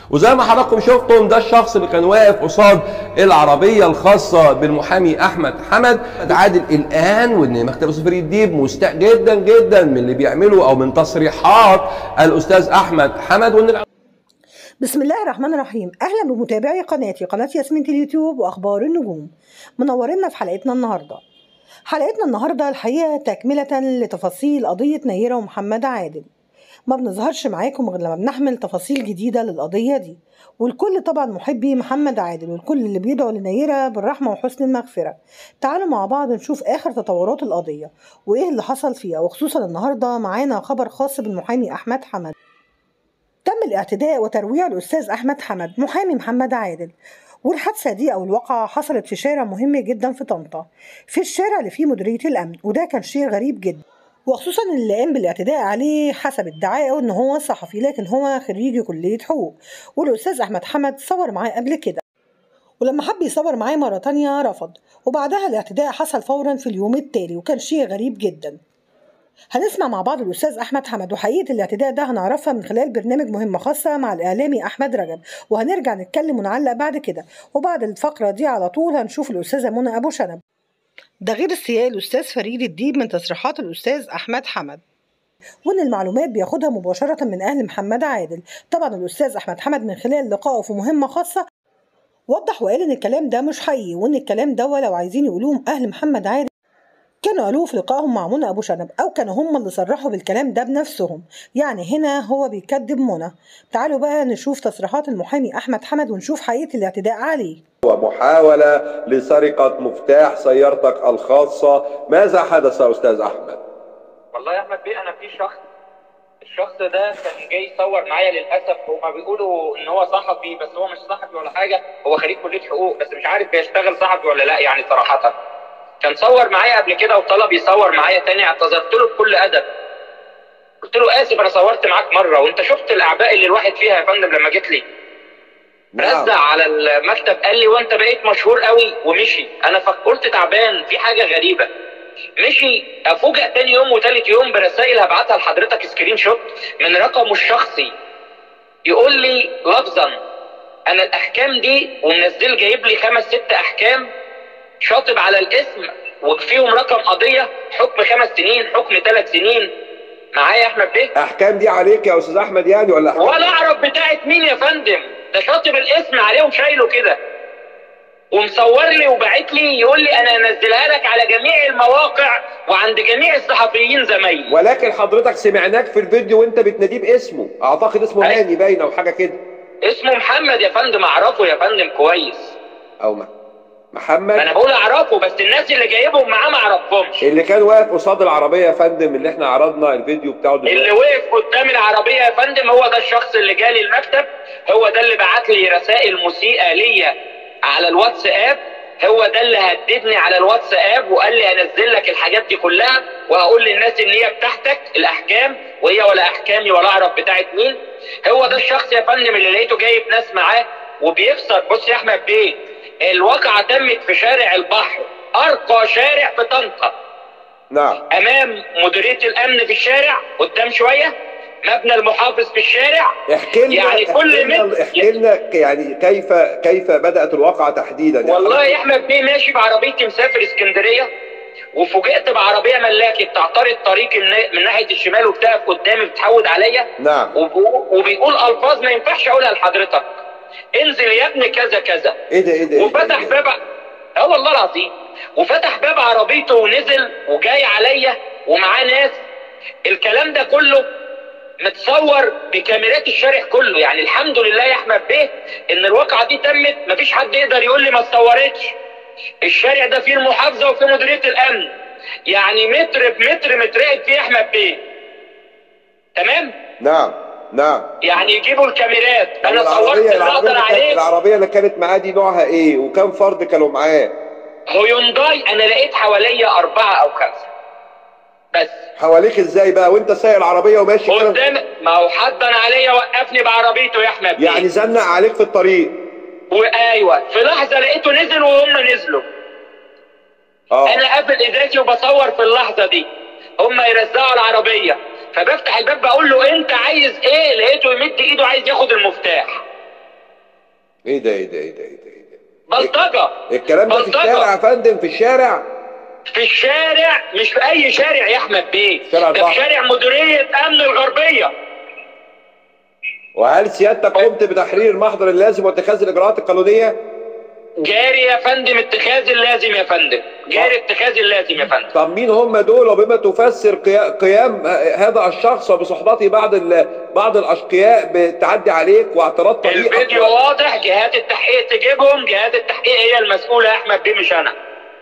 وزي ما حضراتكم شفتم ده الشخص اللي كان واقف قصاد العربيه الخاصه بالمحامي احمد حمد عادل الان وان مكتب سفري الديب مستاء جدا جدا من اللي بيعمله او من تصريحات الاستاذ احمد حمد وان بسم الله الرحمن الرحيم اهلا بمتابعي قناتي قناه ياسمين اليوتيوب واخبار النجوم منورنا في حلقتنا النهارده حلقتنا النهارده الحقيقه تكمله لتفاصيل قضيه نيره ومحمد عادل ما بنظهرش معاكم غير لما بنحمل تفاصيل جديده للقضيه دي والكل طبعا محبي محمد عادل والكل اللي بيدعو لنيره بالرحمه وحسن المغفره تعالوا مع بعض نشوف اخر تطورات القضيه وايه اللي حصل فيها وخصوصا النهارده معانا خبر خاص بالمحامي احمد حمد تم الاعتداء وترويع الأستاذ أحمد حمد محامي محمد عادل والحادثة دي أو الواقعة حصلت في شارع مهم جدا في طنطا في الشارع اللي فيه مديرية الأمن وده كان شيء غريب جدا وخصوصا اللي قام بالاعتداء عليه حسب ادعائه ان هو صحفي لكن هو خريج كلية حقوق والأستاذ أحمد حمد صور معاه قبل كده ولما حب يصور معاه مرة تانية رفض وبعدها الاعتداء حصل فورا في اليوم التالي وكان شيء غريب جدا هنسمع مع بعض الأستاذ أحمد حمد وحقيقة الاعتداء ده هنعرفها من خلال برنامج مهمة خاصة مع الإعلامي أحمد رجب وهنرجع نتكلم ونعلق بعد كده وبعد الفقرة دي على طول هنشوف الأستاذة منى أبو شنب ده غير استياء الأستاذ فريد الديب من تصريحات الأستاذ أحمد حمد وان المعلومات بياخدها مباشرة من أهل محمد عادل طبعا الأستاذ أحمد حمد من خلال لقائه في مهمة خاصة وضح وقال ان الكلام ده مش حقيقي وان الكلام ده لو عايزين يقولوه اهل محمد عادل كانوا قالوه في لقائهم مع منى ابو شنب او كانوا هم اللي صرحوا بالكلام ده بنفسهم يعني هنا هو بيكذب منى تعالوا بقى نشوف تصريحات المحامي احمد حمد ونشوف حقيقه الاعتداء عليه ومحاولة لسرقة مفتاح سيارتك الخاصة ماذا حدث يا أستاذ أحمد؟ والله يا احمد بيه انا في شخص الشخص ده كان جاي يصور معايا للاسف هما بيقولوا ان هو صحفي بس هو مش صحفي ولا حاجه هو خريج كليه حقوق بس مش عارف بيشتغل صحفي ولا لا يعني صراحه كان صور معايا قبل كده وطلب يصور معايا تاني اعتذرت له بكل ادب قلت له اسف انا صورت معاك مره وانت شفت الاعباء اللي الواحد فيها يا فندم لما جيت لي رزع على المكتب قال لي وانت بقيت مشهور قوي ومشي انا قلت تعبان في حاجه غريبه مشي افوجئ تاني يوم وتالت يوم برسائل هبعتها لحضرتك سكرين شوت من رقمه الشخصي يقول لي لفظا انا الاحكام دي ومنزل جايب لي خمس ست احكام شاطب على الاسم وفيهم رقم قضيه حكم خمس سنين حكم ثلاث سنين معايا يا احمد بيه أحكام دي عليك يا أستاذ أحمد يعني ولا أحكام؟ ولا اعرف بتاعت مين يا فندم ده شاطب الاسم عليه وشايله كده ومصور لي وبعت لي يقول لي انا انزلها لك على جميع المواقع وعند جميع الصحفيين زمايلي ولكن حضرتك سمعناك في الفيديو وأنت بتناديه باسمه أعتقد اسمه أيوة. هاني باين أو حاجة كده اسمه محمد يا فندم اعرفه يا فندم كويس أو ما ما انا محمد بقول اعرفه بس الناس اللي جايبهم معاه ما اعرفهمش اللي كان واقف قصاد العربية يا فندم اللي احنا عرضنا الفيديو بتاعه اللي دلوقتي وقف قدام العربيه يا فندم هو ده الشخص اللي جالي المكتب هو ده اللي بعت لي رسائل مسيئه ليا على الواتساب هو ده اللي هددني على الواتساب وقال لي هنزل لك الحاجات دي كلها وهقول للناس ان هي بتاعتك الاحكام وهي ولا احكامي ولا اعرف بتاعت مين هو ده الشخص يا فندم اللي لقيته جايب ناس معاه وبيفسر بص يا احمد بيه الواقعه تمت في شارع البحر ارقى شارع في طنطا نعم امام مديريه الامن في الشارع قدام شويه مبنى المحافظ في الشارع احكي لنا يعني احكي كل لنا متر احكي لنا يعني كيف كيف بدأت الواقعة تحديدا يعني والله يا احمد بيه ماشي بعربيتي مسافر اسكندريه وفوجئت بعربيه ملاكي بتعترض طريق النا- من ناحيه الشمال وبتقف قدامي بتحود عليا نعم وب- وبيقول الفاظ ما ينفعش اقولها لحضرتك انزل يا ابني كذا كذا ايه ده ايه ده إيه ده؟ وفتح باب اه والله العظيم وفتح باب عربيته ونزل وجاي عليا ومعاه ناس الكلام ده كله متصور بكاميرات الشارع كله يعني الحمد لله يا احمد بيه ان الواقعه دي تمت مفيش حد يقدر يقول لي ما اتصورتش الشارع ده فيه المحافظه وفيه مديريه الامن يعني متر بمتر متراقب فيه احمد بيه تمام نعم نعم يعني يجيبوا الكاميرات انا العربية- صورت اللي العربية اقدر اللي كانت- عليه العربية اللي كانت معاه دي نوعها ايه وكم فرد كانوا معاه هيونداي انا لقيت حواليا اربعه او خمسه بس حواليك ازاي بقى وانت سايق العربية وماشي كده قدام ما هو حضن عليا وقفني بعربيته يا احمد بيه. يعني زنق عليك في الطريق وايوه في لحظه لقيته نزل وهم نزلوا اه انا قافل ازازتي وبصور في اللحظه دي هم يرزعوا العربيه فبفتح الباب بقول له انت عايز ايه لقيته يمد ايده عايز ياخد المفتاح ايه ده ايه ده ايه ده ايه ده, إيه ده؟ بلطجه الكلام ده في بلطجة. الشارع يا فندم في الشارع في الشارع مش في اي شارع يا احمد بيه شارع ده البحر. في شارع مديريه امن الغربيه وهل سيادتك قمت بتحرير المحضر اللازم واتخاذ الاجراءات القانونيه؟ جاري يا فندم اتخاذ اللازم يا فندم جاري اتخاذ اللازم يا فندم طب مين هم دول وبما تفسر قيا- قيام هذا الشخص وبصحبته بعض ال- بعض الاشقياء بالتعدي عليك واعتراض طريق الفيديو واضح جهات التحقيق تجيبهم جهات التحقيق هي المسؤوله يا احمد بيه مش انا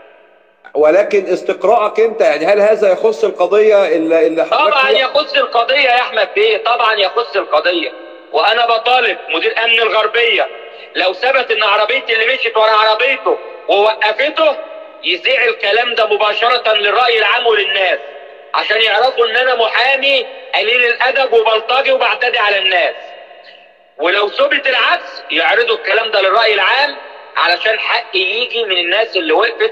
ولكن استقراءك انت يعني هل هذا يخص القضيه اللي, اللي حضرتك طبعا فيها؟ يخص القضيه يا احمد بيه طبعا يخص القضيه وانا بطالب مدير امن الغربيه لو ثبت ان عربيتي اللي مشيت ورا عربيته ووقفته يذيع الكلام ده مباشره للراي العام وللناس عشان يعرفوا ان انا محامي قليل الادب وبلطجي وبعتدي على الناس ولو ثبت العكس يعرضوا الكلام ده للراي العام علشان حقي يجي من الناس اللي وقفت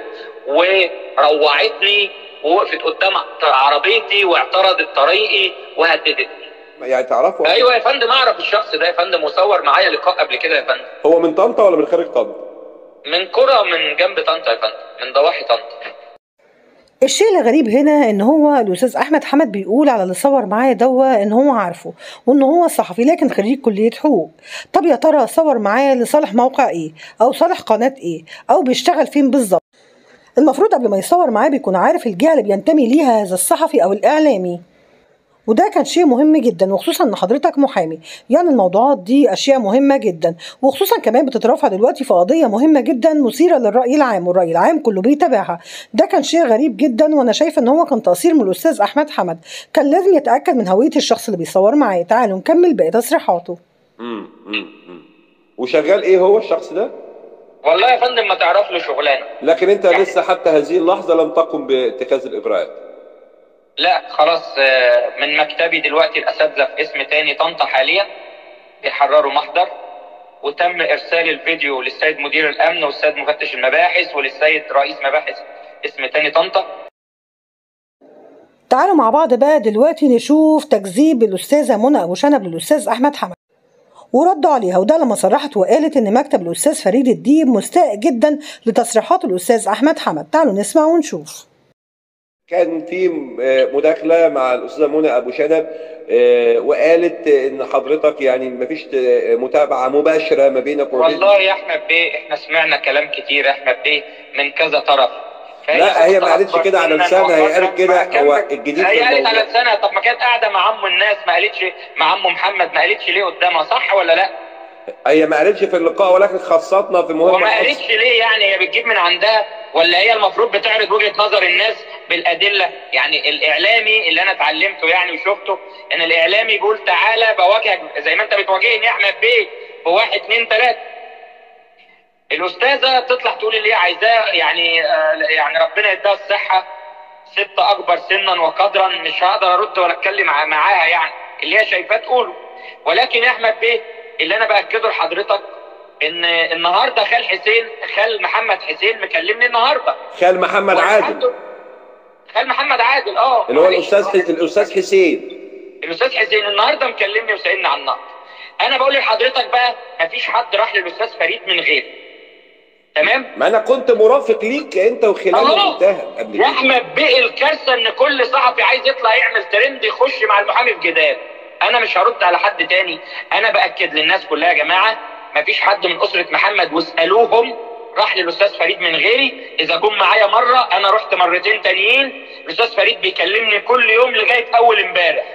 وروعتني ووقفت قدام عربيتي واعترضت طريقي وهددتني يعني تعرفوا ايوه يا فندم اعرف الشخص ده يا فندم وصور معايا لقاء قبل كده يا فندم هو من طنطا ولا من خارج طنطا؟ من كرة من جنب طنطا يا فندم من ضواحي طنطا الشيء الغريب هنا ان هو الاستاذ احمد حمد بيقول على اللي صور معاه دوا ان هو عارفه وان هو صحفي لكن خريج كليه حقوق طب يا ترى صور معاه لصالح موقع ايه او صالح قناه ايه او بيشتغل فين بالظبط المفروض قبل ما يصور معاه بيكون عارف الجهه اللي بينتمي ليها هذا الصحفي او الاعلامي وده كان شيء مهم جدا وخصوصا ان حضرتك محامي يعني الموضوعات دي اشياء مهمه جدا وخصوصا كمان بتترافع دلوقتي في قضيه مهمه جدا مثيره للراي العام والراي العام كله بيتابعها ده كان شيء غريب جدا وانا شايفه ان هو كان تقصير من الاستاذ احمد حمد كان لازم يتاكد من هويه الشخص اللي بيصور معاه تعالوا نكمل باقي تصريحاته امم امم وشغال ايه هو الشخص ده؟ والله يا فندم ما تعرف له شغلانه لكن انت لسه حتى هذه اللحظه لم تقم باتخاذ الاجراءات لا خلاص آه، من مكتبي دلوقتي الاساتذه في اسم تاني طنطا حاليا بيحرروا محضر وتم ارسال الفيديو للسيد مدير الامن والسيد مفتش المباحث وللسيد رئيس مباحث اسم تاني طنطا تعالوا مع بعض بقى دلوقتي نشوف تكذيب الاستاذه منى ابو شنب للاستاذ احمد حمد وردوا عليها وده لما صرحت وقالت ان مكتب الاستاذ فريد الديب مستاء جدا لتصريحات الاستاذ احمد حمد تعالوا نسمع ونشوف كان في آه، مداخله مع الاستاذه منى ابو شنب آه، وقالت ان حضرتك يعني ما فيش متابعه مباشره ما بينك وبين والله يا احمد بيه احنا سمعنا كلام كتير يا احمد بيه من كذا طرف فهي لا هي ما أخطأت قالتش كده على سنا لسانها هي قالت كده ما هو كمل. الجديد هي في قالت على الموضوع لسانها طب ما كانت قاعده مع عمو الناس ما قالتش مع عمو محمد ما قالتش ليه قدامها صح ولا لا؟ هي ما قالتش في اللقاء ولكن خصتنا في مهمه وما خاصة. قالتش ليه يعني هي بتجيب من عندها ولا هي المفروض بتعرض وجهه نظر الناس بالادله يعني الاعلامي اللي انا اتعلمته يعني وشفته ان الاعلامي بيقول تعالى بواجهك زي ما انت بتواجهني يا احمد بيه بواحد اتنين تلاته الاستاذه تطلع تقول اللي هي عايزاه يعني آه يعني ربنا يديها الصحه ست اكبر سنا وقدرا مش هقدر ارد ولا اتكلم مع- معاها يعني اللي هي شايفاه تقوله ولكن يا احمد بيه اللي انا باكده لحضرتك ان النهارده خال حسين خال محمد حسين مكلمني النهارده خال محمد عادل والحمد- خال محمد عادل اه اللي هو معلش. الاستاذ ح- الاستاذ حسين الاستاذ حسين النهارده مكلمني وسالني عن النقد انا بقول لحضرتك بقى مفيش حد راح للاستاذ فريد من غيري تمام ما انا كنت مرافق ليك انت وخلال أهو. المتهم قبل يا كده احمد بقي الكارثه ان كل صحفي عايز يطلع يعمل ترند يخش مع المحامي في جدال انا مش هرد على حد تاني انا باكد للناس كلها يا جماعه مفيش حد من اسره محمد واسالوهم راح للاستاذ فريد من غيري اذا جم معايا مره انا رحت مرتين تانيين الاستاذ فريد بيكلمني كل يوم لغايه اول امبارح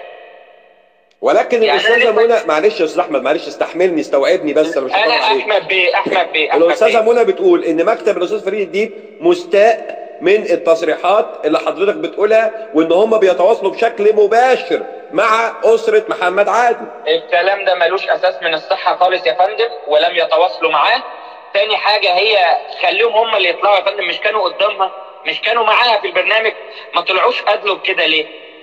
ولكن يعني الاستاذه أنا لسه- منى معلش يا استاذ احمد معلش استحملني استوعبني بس انا مش انا هطول عليك احمد بيه احمد بيه احمد الاستاذه بيه منى بتقول ان مكتب الاستاذ فريد الديب مستاء من التصريحات اللي حضرتك بتقولها وان هم بيتواصلوا بشكل مباشر مع اسره محمد عادل الكلام ده ملوش اساس من الصحه خالص يا فندم ولم يتواصلوا معاه تاني حاجه هي خليهم هم اللي يطلعوا يا فندم مش كانوا قدامها مش كانوا معاها في البرنامج ما طلعوش ادلوا بكده ليه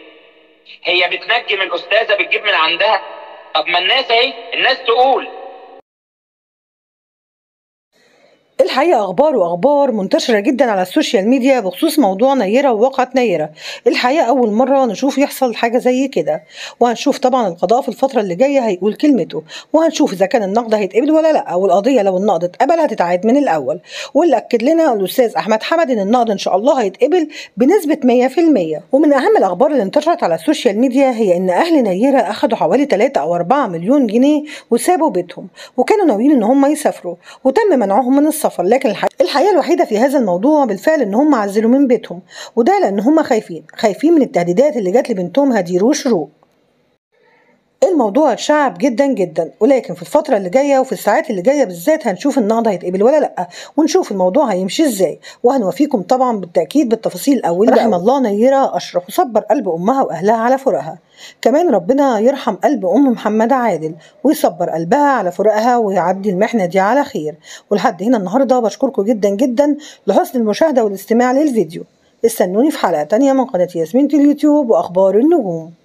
هي بتنجم الاستاذه بتجيب من عندها طب ما الناس اهي الناس تقول الحقيقة أخبار وأخبار منتشرة جدا على السوشيال ميديا بخصوص موضوع نيرة وواقعة نيرة الحقيقة أول مرة نشوف يحصل حاجة زي كده وهنشوف طبعا القضاء في الفترة اللي جاية هيقول كلمته وهنشوف إذا كان النقد هيتقبل ولا لأ والقضية لو النقد اتقبل هتتعاد من الأول واللي أكد لنا الأستاذ أحمد حمد إن النقد إن شاء الله هيتقبل بنسبة 100% ومن أهم الأخبار اللي انتشرت على السوشيال ميديا هي إن أهل نيرة أخدوا حوالي 3 أو 4 مليون جنيه وسابوا بيتهم وكانوا ناويين إن هم يسافروا وتم منعهم من السفر لكن الح- الحقيقة الوحيدة في هذا الموضوع بالفعل إن هم عزلوا من بيتهم وده لأن هم خايفين خايفين من التهديدات اللي جات لبنتهم هدير وشروق الموضوع اتشعب جدا جدا ولكن في الفترة اللي جاية وفي الساعات اللي جاية بالذات هنشوف النهضة هيتقبل ولا لأ ونشوف الموضوع هيمشي ازاي وهنوافيكم طبعا بالتأكيد بالتفاصيل أول رحم الله نيرة أشرف وصبر قلب أمها وأهلها على فراقها كمان ربنا يرحم قلب أم محمد عادل ويصبر قلبها على فراقها ويعدي المحنة دي على خير ولحد هنا النهاردة بشكركم جدا جدا لحسن المشاهدة والاستماع للفيديو استنوني في حلقة تانية من قناة ياسمين اليوتيوب وأخبار النجوم